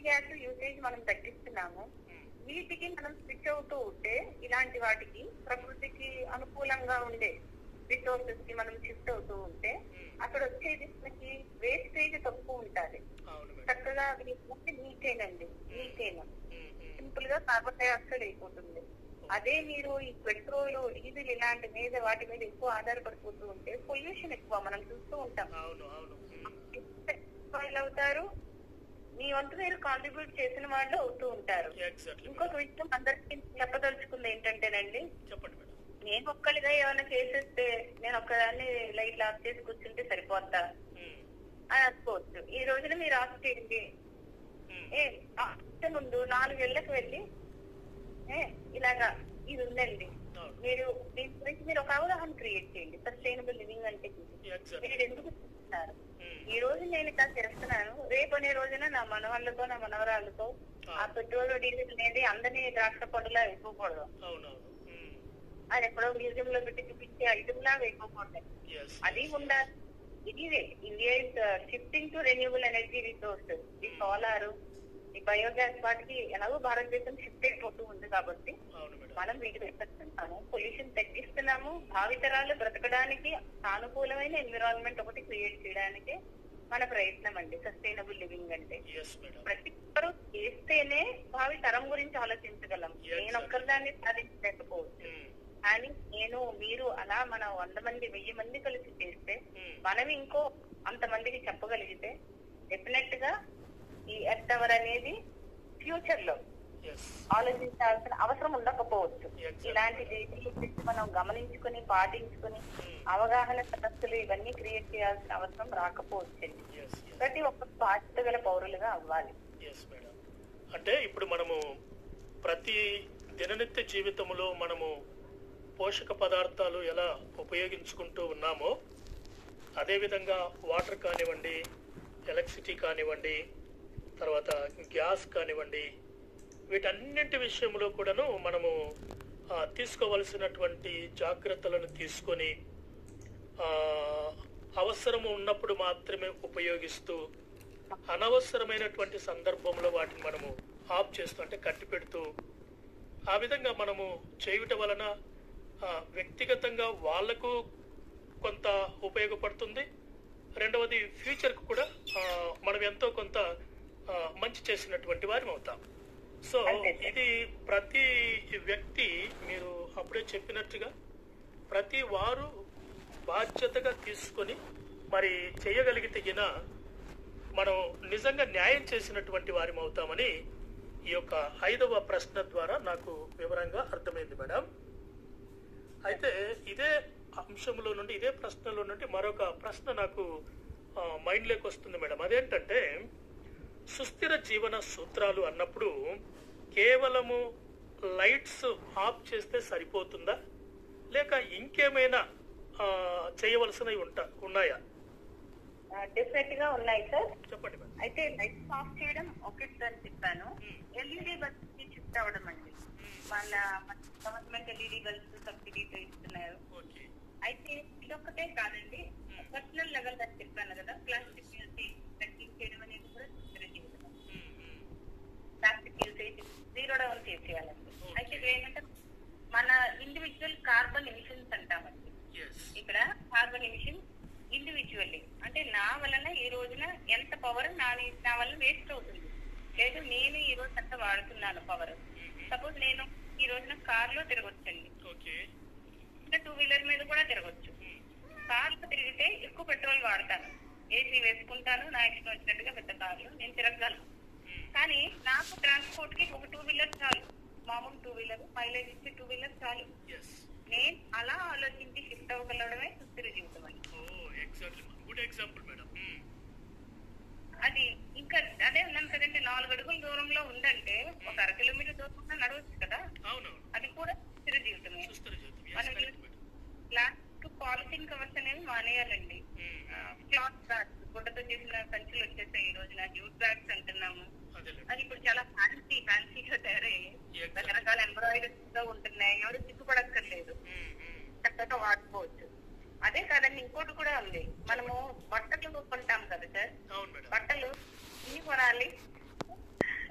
Gas usage మనం తగ్గిస్తున్నాము ఉమ్, వీటికి మనం స్విచ్ అవుతూ ఉంటే ఇలాంటి వాటికి ప్రకృతికి అనుకూలంగా ఉండే రిసోర్సెస్ కి మనం షిఫ్ట్ అవుతూ ఉంటే ఉమ్. అక్కడ వచ్చేది మనకి వేస్టేజ్ తక్కువ ఉంటుంది అవును మేడం చక్కగా మీథేన్ అండి మీథేన్ ఉమ్, ఉమ్. సింపుల్ గా కార్బన్ డైఆక్సైడ్ అయిపోతుంది అదే మీరు ఈ పెట్రోల్ డీజిల్ ఇలాంటి మీద వాటి మీద ఎక్కువ ఆధారపడిపోతూ ఉంటే పొల్యూషన్ ఎక్కువ మనం చూస్తూ ఉంటాం అవును అవును ఉమ్, ఆయిల్ అవుతారు మీ వంతు మీరు కాంట్రిబ్యూట్ చేసిన వాళ్ళు అవుతూ ఉంటారు ఎగ్జాక్ట్లీ ఇంకొక విషయం అందరికీ చెప్పదలుచుకుంది ఏంటంటేనండి చెప్పండి మేడం నేను ఒక్కడిగా ఏమైనా చేసేస్తే నేను ఒక్కదాన్ని లైట్ ఆఫ్ చేసి కూర్చుంటే సరిపోద్దా ఉమ్, అని అనుకోవచ్చు ఈ రోజున మీరు ఆఫ్ చేయండి ఉమ్, ఏ ఆఫ్ ముందు నాలుగేళ్లకు వెళ్ళి ఏ ఇలాగా ఇది ఉందండి అవును మీరు దీని గురించి మీరు ఒక అవగాహన క్రియేట్ చేయండి సస్టైనబుల్ లివింగ్ అంటే ఇది. ఎగ్జాక్ట్లీ మీరు ఎందుకు చేస్తున్నారు ఉమ్, ఈ రోజు నేను ఇలా చేస్తున్నాను రేపు అనే రోజున నా మనవాళ్ళతో నా మనవరాళ్ళతో ఆ పెట్రోల్ డీజిల్ అనేది అందరినీ ద్రాక్ష పండులా అయిపోకూడదు అవును అవును ఉమ్, అది ఎక్కడో మ్యూజియం లో పెట్టి చూపించే ఐటమ్ లాగా అయిపోకూడదు yes, అది yes. ఉండాలి ఇది India is shifting to renewable energy resources ఈ సోలార్ ఈ బయోగ్యాస్ వాటికి ఎలాగో భారతదేశం షిఫ్ట్ అయిపోతూ ఉంది కాబట్టి అవును మేడం మనం వీటిని పెట్టుకుంటాము పొల్యూషన్ తగ్గిస్తున్నాము భావితరాలు బ్రతకడానికి సానుకూలమైన ఎన్విరాన్మెంట్ ఒకటి క్రియేట్ చేయడానికి మన ప్రయత్నం అండి సస్టైనబుల్ లివింగ్ అంటే ఎస్ మేడం ప్రతి ఒక్కరూ చేస్తేనే భావి తరం గురించి ఆలోచించగలం Yes, నేను ఒక్కరిదాన్ని సాధించలేకపోవచ్చు ఉమ్, కానీ నేను మీరు అలా మన వంద మంది వెయ్యి మంది కలిసి చేస్తే ఉమ్, మనం ఇంకో అంతమందికి చెప్పగలిగితే డెఫినెట్ గా ఈ ఎర్త్ అవర్ అనేది ఫ్యూచర్ లో ఎస్ ఆలోచించాల్సిన అవసరం ఉండకపోవచ్చు Exactly. ఇలాంటి డేటింగ్ మనం గమనించుకుని పాటించుకుని Hmm. అవగాహన సమస్యలు ఇవన్నీ క్రియేట్ చేయాల్సిన అవసరం రాకపోవచ్చు ఎస్ ఎస్ ప్రతి ఒక్క బాధ్యత గల పౌరులుగా అవ్వాలి ఎస్ మేడం అంటే ఇప్పుడు మనము ప్రతి దిననిత్య జీవితంలో మనము పోషక పదార్థాలు ఎలా ఉపయోగించుకుంటూ ఉన్నామో అదేవిధంగా వాటర్ కానివ్వండి ఎలక్ట్రిసిటీ కానివ్వండి తర్వాత గ్యాస్ కానివ్వండి వీటన్నింటి విషయంలో కూడాను మనము ఆ, తీసుకోవలసినటువంటి జాగ్రత్తలను తీసుకొని ఆ, అవసరము ఉన్నప్పుడు మాత్రమే ఉపయోగిస్తూ అనవసరమైనటువంటి సందర్భంలో వాటిని మనము ఆఫ్ చేస్తూ అంటే కట్టి పెడుతూ ఆ విధంగా మనము చేయుట వలన ఆ, వ్యక్తిగతంగా వాళ్లకు కొంత ఉపయోగపడుతుంది రెండవది ఫ్యూచర్కు కూడా ఆ, మనం ఎంతో కొంత ఆ, మంచి చేసినటువంటి వారి అవుతాం సో అంతే. ఇది ప్రతి వ్యక్తి మీరు అప్పుడే చెప్పినట్టుగా ప్రతి వారు బాధ్యతగా తీసుకొని మరి చేయగలిగితే గిన మనం నిజంగా న్యాయం చేసినటువంటి వారి అవుతామని ఈ యొక్క ఐదవ ప్రశ్న ద్వారా నాకు వివరంగా అర్థమైంది మేడం అయితే ఇదే అంశంలో నుండి ఇదే ప్రశ్నలో నుండి మరొక ప్రశ్న నాకు మైండ్ లోకి వస్తుంది మేడం అదేంటంటే సుస్థిర జీవన సూత్రాలు అన్నప్పుడు కేవలము లైట్స్ ఆఫ్ చేస్తే సరిపోతుందా లేక ఇంకేమైనా ఆ, చేయవలసినవి ఉంటా ఉన్నాయా డెఫినెట్ గా ఉన్నాయి సార్ చెప్పండి మేడం అయితే లైట్స్ ఆఫ్ చేయడం ఒకటి అని చెప్పాను ఎల్ఈడి బల్బ్స్ కి షిఫ్ట్ అవ్వడం అండి మన గవర్నమెంట్ ఎల్ఈడి బల్బ్స్ సబ్సిడీతో ఇస్తున్నారు ఓకే అయితే ఇదొక్కటే కాదండి పర్సనల్ లెవెల్ అని చెప్పాను కదా ప్లాస్టిక్ యూసేజ్ తగ్గించేయడం అనేది కూడా సుస్థిర జీవితం ప్లాస్టిక్ యూసేజ్ జీరో డౌన్ చేసేయాలండి అయితే ఇక్కడ ఏంటంటే మన ఇండివిజువల్ కార్బన్ ఎమిషన్స్ అంటామండి ఎస్ ఇక్కడ కార్బన్ ఎమిషన్ ఇండివిజువల్లీ అంటే నా వలన ఈ రోజున ఎంత పవర్ నా నా వల్ల వేస్ట్ అవుతుంది లేదు నేను ఈ రోజు ఎంత వాడుతున్నాను పవర్ సపోజ్ నేను ఈ రోజున కార్ లో తిరగొచ్చండి ఓకే ఇంకా టూ వీలర్ మీద కూడా తిరగొచ్చు కార్ లో తిరిగితే ఎక్కువ పెట్రోల్ వాడతాను ఏసీ వేసుకుంటాను నా ఇష్టం వచ్చినట్టుగా పెద్ద కార్లు నేను తిరగలను కానీ నాకు ట్రాన్స్పోర్ట్ కి ఒక టూ వీలర్ చాలు మామూలు టూ వీలర్ మైలేజ్ ఇచ్చే టూ వీలర్ చాలు ఎస్ నేను అలా ఆలోచించి షిఫ్ట్ అవ్వగలడమే సుస్థిర జీవితం అండి oh exactly good example madam అది ఇంకా అదే ఉన్నాను కదండి నాలుగు అడుగుల దూరంలో ఉందంటే ఒక అర కిలోమీటర్ దూరంలో నడవచ్చు కదా అవునవును అది కూడా స్థిర జీవితమే సుస్థిర జీవితం ఎస్ మనం correct madam plastic polythene covers అనేవి మానేయాలండి క్లాత్ బ్యాగ్స్ గుడ్డతో చేసిన సంచులు వచ్చేసాయి ఈ రోజున జ్యూట్ బ్యాగ్స్ అంటున్నాము అదే అది ఇప్పుడు చాలా ఫ్యాన్సీ ఫ్యాన్సీగా తయారయ్యి Exactly. రకరకాల ఎంబ్రాయిడరీస్ గా ఉంటున్నాయి ఎవరు సిగ్గుపడక్కర్లేదు చక్కగా వాడుకోవచ్చు అదే కాదండి ఇంకోటి కూడా ఉంది మనము బట్టలు కొంటాం కదా సార్ అవును మేడం బట్టలు ఇన్ని కొనాలి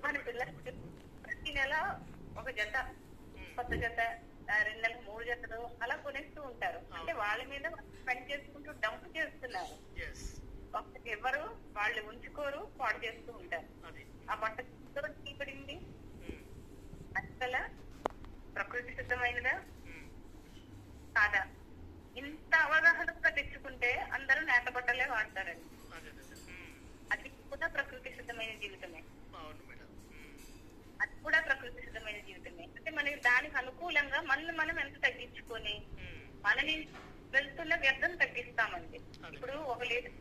మన పిల్లలకి ప్రతి నెల ఒక జత కొత్త జత ఆ, రెండు నెలలు మూడు జతలు అలా కొనేస్తూ ఉంటారు అంటే వాళ్ళ మీద పని చేసుకుంటూ డంప్ చేస్తున్నారు ఎస్ ఒకటి ఎవరు వాళ్ళు ఉంచుకోరు పాడు చేస్తూ ఉంటారు అది ఆ బట్ట తీపడింది ఉమ్, అసల ప్రకృతి సిద్ధమైనదా ఉమ్, కాదా ఇంత అవగాహనగా తెచ్చుకుంటే అందరూ నేత బట్టలే వాడతారండి అదే అదే అదే. ఉమ్, అది కూడా ప్రకృతి సిద్ధమైన జీవితమే అవును మేడం ఉమ్, అది కూడా ప్రకృతి సిద్ధమైన జీవితమే అంటే మనం దానికి అనుకూలంగా మనల్ని మనం ఎంత తగ్గించుకొని ఉమ్, మనని వెళ్తున్న వ్యర్థం తగ్గిస్తామండి అదే. ఇప్పుడు ఒక లీటర్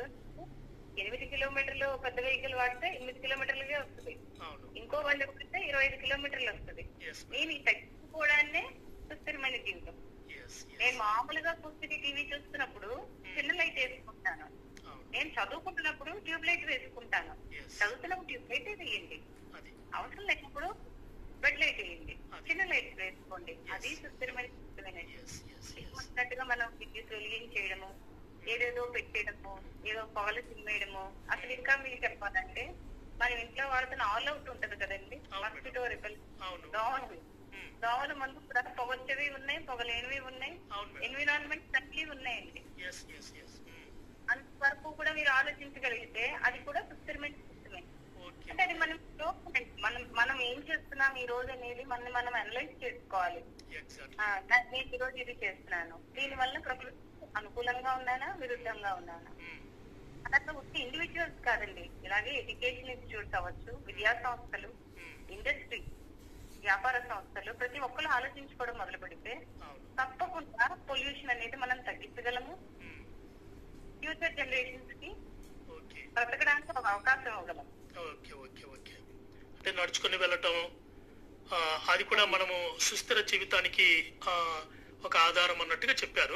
ఎనిమిది కిలోమీటర్లు పెద్ద వెహికల్ వాడితే ఎనిమిది కిలోమీటర్లకే వస్తుంది అవును ఇంకో బండి వాడితే ఇరవై ఐదు కిలోమీటర్లు వస్తుంది ఎస్ నేను ఈ తగ్గించుకోవడాన్నే సుస్థిరమైన జీవితం ఎస్ నేను ఎస్ మామూలుగా పుస్తకి టీవీ చూస్తున్నప్పుడు చిన్న లైట్ వేసుకుంటాను అవును నేను చదువుకుంటున్నప్పుడు ట్యూబ్ లైట్ వేసుకుంటాను ఎస్ చదువుతున్నప్పుడు ట్యూబ్ లైట్ వేయండి అది అవసరం లేనప్పుడు బెడ్ లైట్ వేయండి అది. చిన్న లైట్ వేసుకోండి అది సుస్థిరమైన జీవితమైన ఎస్ ఎస్ ఎస్ వచ్చినట్టుగా మనం విద్యుత్ వెలిగించేయడము ఏదేదో పెట్టేయడము ఏదో పొగలు చిమ్మేయడము అసలు ఇంకా మీకు చెప్పాలంటే మనం ఇంట్లో వాడుతున్న ఆల్ అవుట్ ఉంటది కదండి అవును. మస్కిటో రిపల్ అవును దోమలు ఉమ్, దోమల మందు కూడా పొగొచ్చేవి ఉన్నాయి పొగలేనివి ఉన్నాయి అవును మేడం ఎన్విరాన్మెంట్ ఫ్రెండ్లీ ఉన్నాయండి ఎస్ ఎస్ ఎస్ ఉమ్, అంతవరకు కూడా మీరు ఆలోచించగలిగితే అది కూడా సుస్థిరమైన సిస్టమే ఓకే అంటే అది మనం మనం మనం ఏం చేస్తున్నాం ఈ రోజు అనేది మనం మనం అనలైజ్ చేసుకోవాలి ఎగ్జాక్ట్ ఆ, నా- నేను ఈ రోజు ఇది చేస్తున్నాను దీని వల్ల ప్రకృతి అనుకూలంగా ఉన్నానా విరుద్ధంగా ఉన్నానా అట్లా వచ్చి ఇండివిజువల్స్ కాదండి ఇలాగే ఎడ్యుకేషన్ ఇన్స్టిట్యూట్స్ అవ్వచ్చు విద్యా సంస్థలు ఇండస్ట్రీ వ్యాపార సంస్థలు ప్రతి ఒక్కరు ఆలోచించుకోవడం మొదలు పెడితే అవును తప్పకుండా పొల్యూషన్ అనేది మనం తగ్గించగలము ఉమ్, ఫ్యూచర్ జనరేషన్స్ కి ఓకే బ్రతకడానికి ఒక అవకాశం ఇవ్వగలం ఓకే ఓకే ఓకే అంటే నడుచుకుని వెళ్ళటం ఆ, అది కూడా మనము సుస్థిర జీవితానికి ఆ, ఒక ఆధారం అన్నట్టుగా చెప్పారు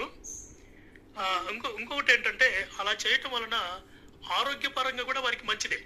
ఆ, ఇంకో ఇంకొకటి ఏంటంటే అలా చేయటం వలన ఆరోగ్యపరంగా కూడా వారికి మంచిదే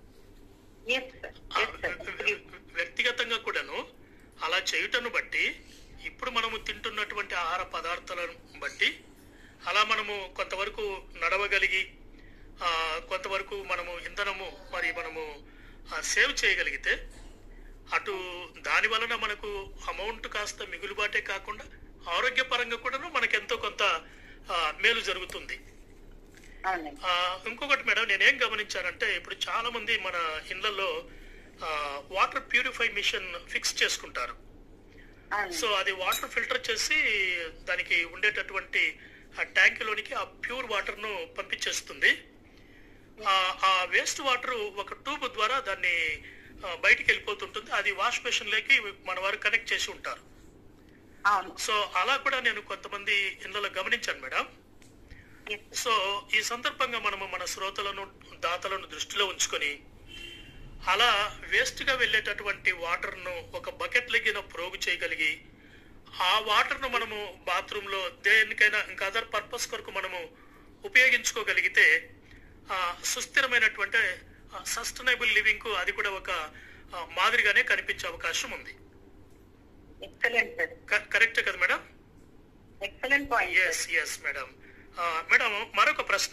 ఎస్ ఆ, వ్య- వ్యక్తిగతంగా కూడాను అలా చేయుటను బట్టి ఇప్పుడు మనము తింటున్నటువంటి ఆహార పదార్థాలను బట్టి అలా మనము కొంతవరకు నడవగలిగి ఆ, కొంతవరకు మనము ఇంధనము మరి మనము సేవ్ చేయగలిగితే అటు దాని వలన మనకు అమౌంట్ కాస్త మిగులుబాటే కాకుండా ఆరోగ్యపరంగా కూడాను మనకు ఎంతో కొంత ఆ, మేలు జరుగుతుంది అవునండి ఆ, ఇంకొకటి మేడం నేనేం గమనించానంటే ఇప్పుడు చాలా మంది మన ఇళ్లలో వాటర్ ప్యూరిఫై మిషన్ ఫిక్స్ చేసుకుంటారు అవునండి సో అది వాటర్ ఫిల్టర్ చేసి దానికి ఉండేటటువంటి ఆ ట్యాంకులోనికి ఆ ప్యూర్ వాటర్ ను పంపించేస్తుంది ఆ, ఆ వేస్ట్ వాటర్ ఒక ట్యూబ్ ద్వారా దాన్ని ఆ, బయటికి వెళ్ళిపోతుంటుంది అది వాష్ మెషిన్ లోకి మన వారు కనెక్ట్ చేసి ఉంటారు అవును సో అలా కూడా నేను కొంతమంది ఇళ్లలో గమనించాను మేడం ఎస్ సో ఈ సందర్భంగా మనము మన శ్రోతలను దాతలను దృష్టిలో ఉంచుకొని అలా వేస్ట్ గా వెళ్ళేటటువంటి వాటర్ ను ఒక బకెట్ లెగ్గిన ప్రోగు చేయగలిగి ఆ వాటర్ ను మనము బాత్రూమ్ లో దేనికైనా ఇంకా అదర్ పర్పస్ కొరకు మనము ఉపయోగించుకోగలిగితే ఆ సుస్థిరమైనటువంటి సస్టైనబుల్ లివింగ్ కు అది కూడా ఒక ఆ, మాదిరిగానే కనిపించే అవకాశం ఉంది ఎక్సలెంట్ సార్ కరెక్ట్ కదా madam excellent point yes yes madam madam మరొక ప్రశ్న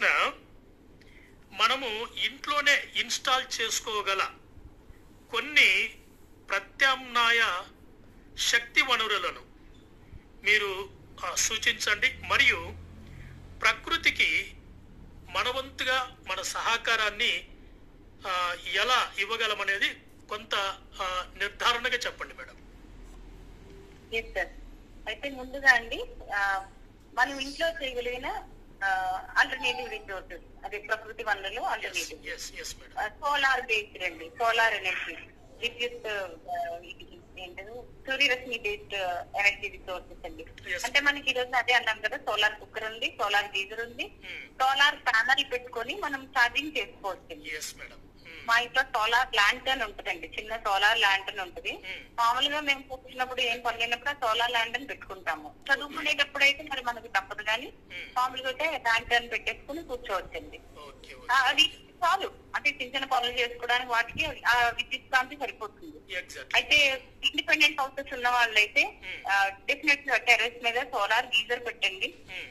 మనము ఇంట్లోనే ఇన్స్టాల్ చేసుకోగల కొన్ని ప్రత్యామ్నాయ శక్తి వనరులను మీరు ఆ, సూచించండి మరియు ప్రకృతికి మనవంతుగా మన సహకారాన్ని ఆ, ఎలా ఇవ్వగలమనేది కొంత ఆ, నిర్ధారణగా చెప్పండి మేడం ఎస్ సార్ అయితే ముందుగా అండి ఆ, మనం ఇంట్లో చేయగలిగిన ఆల్టర్నేటివ్ రిసోర్సెస్ అదే ప్రకృతి వనరులు alternative yes yes madam solar based అండి సోలార్ ఎనర్జీ విద్యుత్ ఆ, ఇది ఏంటది సూర్యరశ్మి బేస్డ్ ఎనర్జీ రిసోర్సెస్ అండి Yes. అంటే మనకి ఈ రోజు అదే అన్నాం కదా సోలార్ కుక్కర్ ఉంది సోలార్ గీజర్ ఉంది Hmm. సోలార్ ప్యానల్ పెట్టుకొని మనం ఛార్జింగ్ చేసుకోవచ్చు ఎస్ మేడం మా ఇంట్లో సోలార్ ల్యాంటర్న్ ఉంటుందండి చిన్న సోలార్ ల్యాంటర్న్ ఉంటుంది Hmm. మామూలుగా మేము కూర్చున్నప్పుడు ఏం పనిలేనప్పుడు ఆ సోలార్ ల్యాంటర్న్ పెట్టుకుంటాము చదువుకునేటప్పుడు అయితే మరి మనకు తప్పదు కానీ Hmm. మామూలుగా అయితే ల్యాంటర్న్ పెట్టేసుకుని కూర్చోవచ్చండి ఓకే ఆ, అది చాలు అంటే చిన్న చిన్న పనులు చేసుకోవడానికి వాటికి ఆ విద్యుత్ కాంతి సరిపోతుంది ఎగ్జాక్ట్ అయితే ఇండిపెండెంట్ హౌసెస్ ఉన్న వాళ్ళైతే Hmm. డెఫినెట్ టెర్రస్ మీద సోలార్ గీజర్ పెట్టండి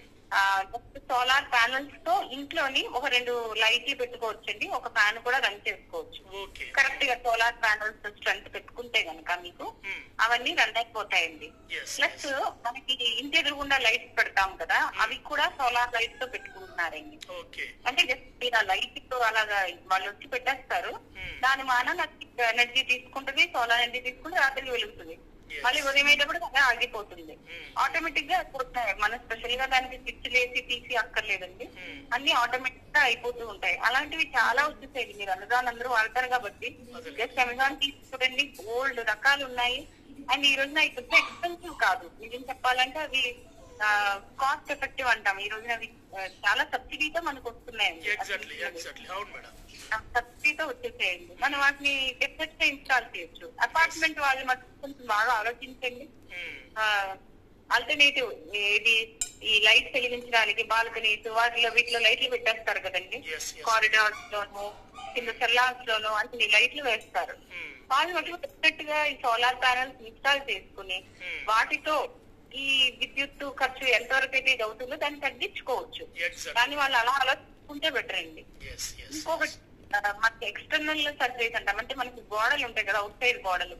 సోలార్ ప్యానల్స్ తో ఇంట్లోని ఒక రెండు లైట్లు పెట్టుకోవచ్చండి ఒక ఫ్యాన్ కూడా రన్ చేసుకోవచ్చు ఓకే కరెక్ట్ కరెక్ట్ గా సోలార్ ప్యానల్స్ స్ట్రెంత్ పెట్టుకుంటే గనక మీకు మ్మ్. అవన్నీ రన్ అయిపోతాయండి Yes, ప్లస్ మనకి ఇంటి ఎదురుగుండా లైట్స్ పెడతాం కదా అవి కూడా సోలార్ లైట్స్ తో పెట్టుకుంటున్నారండి ఓకే అంటే జస్ట్ మీరు ఆ లైట్ తో అలాగా వాళ్ళు వచ్చి పెట్టేస్తారు మ్మ్. దాని మాన ఎనర్జీ తీసుకుంటుంది సోలార్ ఎనర్జీ తీసుకుంటే రాత్రికి వెలుగుతుంది Yes. మళ్ళీ ఉదయం అయ్యేటప్పుడు అదే ఆగిపోతుంది మ్మ్. ఆటోమేటిక్ గా అయిపోతున్నాయి మనం స్పెషల్ గా దానికి స్విచ్ లేసి తీసి అక్కర్లేదండి మ్మ్. అన్ని ఆటోమేటిక్ గా అయిపోతూ ఉంటాయి అలాంటివి చాలా వచ్చేసాయి మీరు అమెజాన్ అందరూ వాడతారు కాబట్టి అదే. జస్ట్ అమెజాన్ తీసుకోండి ఓల్డ్ రకాలు ఉన్నాయి అండ్ ఈ రోజున ఇప్పుడు ఎక్స్పెన్సివ్ కాదు నిజం చెప్పాలంటే అవి కాస్ట్ ఎఫెక్టివ్ అంటాం ఈ రోజున అవి ఆ, చాలా సబ్సిడీతో మనకు వస్తున్నాయండి ఎగ్జాక్ట్లీ ఎగ్జాక్ట్లీ అవును మేడం సబ్సిడీతో వచ్చేసేయండి మనం వాటిని డెఫినెట్ గా ఇన్స్టాల్ చేయొచ్చు అపార్ట్మెంట్ వాళ్ళు మటుకు కొంచెం బాగా ఆలోచించండి మ్మ్. ఆల్టర్నేటివ్ ఇది ఈ లైట్ వెలిగించడానికి బాల్కనీస్ వాటిలో వీటిలో లైట్లు పెట్టేస్తారు కదండి Yes, yes. కారిడార్స్ లోను కింద సెల్లార్స్ లోను అన్ని లైట్లు వేస్తారు మ్మ్. వాళ్ళు మటుకు డెఫినెట్ గా ఈ సోలార్ ప్యానల్స్ ఇన్స్టాల్ చేసుకుని Hmm. వాటితో ఈ విద్యుత్ ఖర్చు ఎంతవరకు అయితే ఇది అవుతుందో దాన్ని తగ్గించుకోవచ్చు ఎగ్జాక్ట్లీ కానీ వాళ్ళు అలా ఆలోచించుకుంటే బెటర్ అండి ఎస్ ఎస్ ఇంకొకటి ఆ, మనకి ఎక్స్టర్నల్ సర్జరీస్ అంటాం అంటే మనకి గోడలు ఉంటాయి కదా అవుట్ సైడ్ గోడలు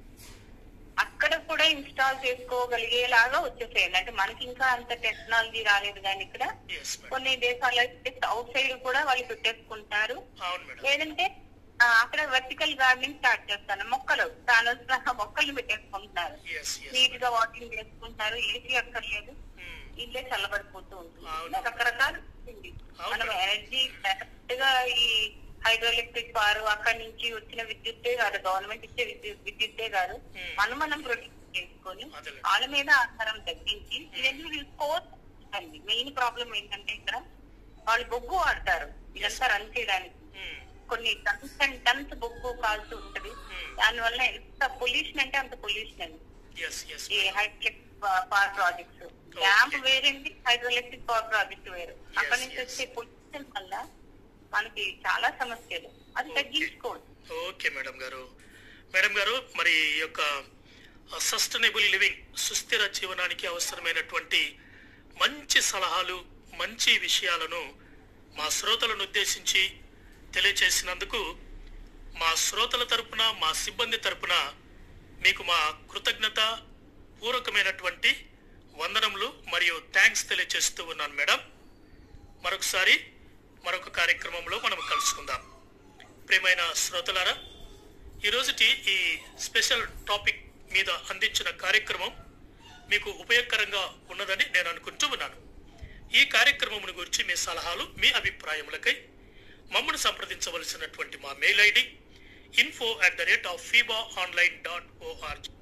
అక్కడ కూడా ఇన్స్టాల్ చేసుకోగలిగేలాగా వచ్చేసేయండి అంటే మనకి ఇంకా అంత టెక్నాలజీ రాలేదు కానీ ఇక్కడ ఎస్ మేడం కొన్ని దేశాల్లో అవుట్ సైడ్ కూడా వాళ్ళు పెట్టేసుకుంటారు అవును మేడం లేదంటే ఆ, అక్కడ వర్టికల్ గార్డెనింగ్ స్టార్ట్ చేస్తాను మొక్కలు కావాల్సిన మొక్కలు పెట్టేసుకుంటున్నారు ఎస్ ఎస్ నీట్ గా వాకింగ్ చేసుకుంటున్నారు ఏసీ అక్కర్లేదు ఇల్లే చల్లబడిపోతూ ఉంటుంది అవును. రకరకాలు ఉంది. అవును. మనం ఎనర్జీ డైరెక్ట్ గా ఈ హైడ్రో ఎలక్ట్రిక్ పవర్ అక్కడి నుంచి వచ్చిన విద్యుత్తే కాదు గవర్నమెంట్ ఇచ్చే విద్యుత్ విద్యుత్తే కాదు Hmm. మనం మనం ప్రొటెక్ట్ చేసుకొని అదేలే. వాళ్ళ మీద ఆధారం తగ్గించి ఇవన్నీ తీసుకోవచ్చు మెయిన్ ప్రాబ్లం ఏంటంటే ఇక్కడ వాళ్ళు బొగ్గు వాడతారు ఇదంతా రన్ చేయడానికి కొన్ని టన్స్ అండ్ టన్స్ బొగ్గు కాల్సి ఉంటది Hmm. దానివల్ల ఎంత పొల్యూషన్ అంటే అంత పొల్యూషన్ అండి ఎస్ ఎస్ ఈ హైడ్రో పవర్ ప్రాజెక్ట్స్ డ్యామ్ వేరేంది హైడ్రో ఎలక్ట్రిక్ పవర్ ప్రాజెక్ట్ వేరు అక్కడి నుంచి yes. వచ్చే పొల్యూషన్ వల్ల మనకి చాలా సమస్యలు అది తగ్గించుకోవచ్చు ఓకే మేడం గారు మేడం గారు మరి ఈ యొక్క సస్టైనబుల్ లివింగ్ సుస్థిర జీవనానికి అవసరమైనటువంటి మంచి సలహాలు మంచి విషయాలను మా శ్రోతలను ఉద్దేశించి తెలియచేసినందుకు మా శ్రోతల తరపున మా సిబ్బంది తరపున మీకు మా కృతజ్ఞత పూర్వకమైనటువంటి వందనములు మరియు థ్యాంక్స్ తెలియజేస్తూ ఉన్నాను మేడం మరొకసారి మరొక కార్యక్రమంలో మనం కలుసుకుందాం ప్రియమైన శ్రోతలారా ఈరోజుటి ఈ స్పెషల్ టాపిక్ మీద అందించిన కార్యక్రమం మీకు ఉపయోగకరంగా ఉన్నదని నేను అనుకుంటూ ఉన్నాను ఈ కార్యక్రమం గురించి మీ సలహాలు మీ అభిప్రాయములకై మమ్మల్ని సంప్రదించవలసినటువంటి మా mail ID info at the rate of ఫీబా ఆన్లైన్ డాట్ ఓఆర్జీ